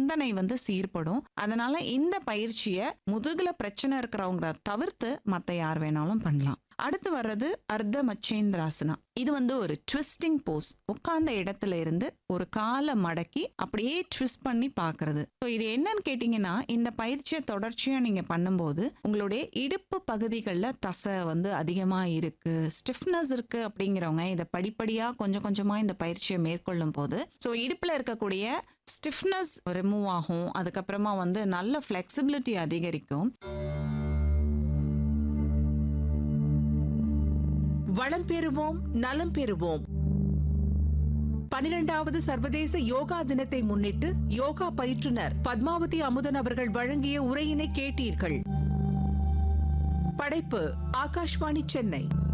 சிந்தனை வந்து சீர்படும் அதனால இந்த பயிற்சியை முதுகுல பிரச்சனை இருக்கிறவங்க தவிர்த்து மத்த யார் வேணாலும் பண்ணலாம் அடுத்து வர்றது அர்த்த மச்சேந்திராசனா இது வந்து ஒரு ட்விஸ்டிங் போஸ் உட்கார்ந்த இடத்துல இருந்து ஒரு காலை மடக்கி அப்படியே ட்விஸ்ட் பண்ணி பார்க்கிறது ஸோ இது என்னன்னு கேட்டிங்கன்னா இந்த பயிற்சியை தொடர்ச்சியாக நீங்கள் பண்ணும்போது உங்களுடைய இடுப்பு பகுதிகளில் தசை வந்து அதிகமாக இருக்கு ஸ்டிஃப்னஸ் இருக்கு அப்படிங்கிறவங்க இதை படிப்படியாக கொஞ்சம் கொஞ்சமாக இந்த பயிற்சியை மேற்கொள்ளும் போது ஸோ இடுப்பில் இருக்கக்கூடிய ஸ்டிஃப்னஸ் ரிமூவ் ஆகும் அதுக்கப்புறமா வந்து நல்ல ஃப்ளெக்சிபிலிட்டி அதிகரிக்கும் வளம் பெறுவோம் நலம் பெறுவோம் பனிரெண்டாவது சர்வதேச யோகா தினத்தை முன்னிட்டு யோகா பயிற்றுனர் பத்மாவதி அமுதன் அவர்கள் வழங்கிய உரையினை கேட்டீர்கள் படைப்பு ஆகாஷ்வாணி சென்னை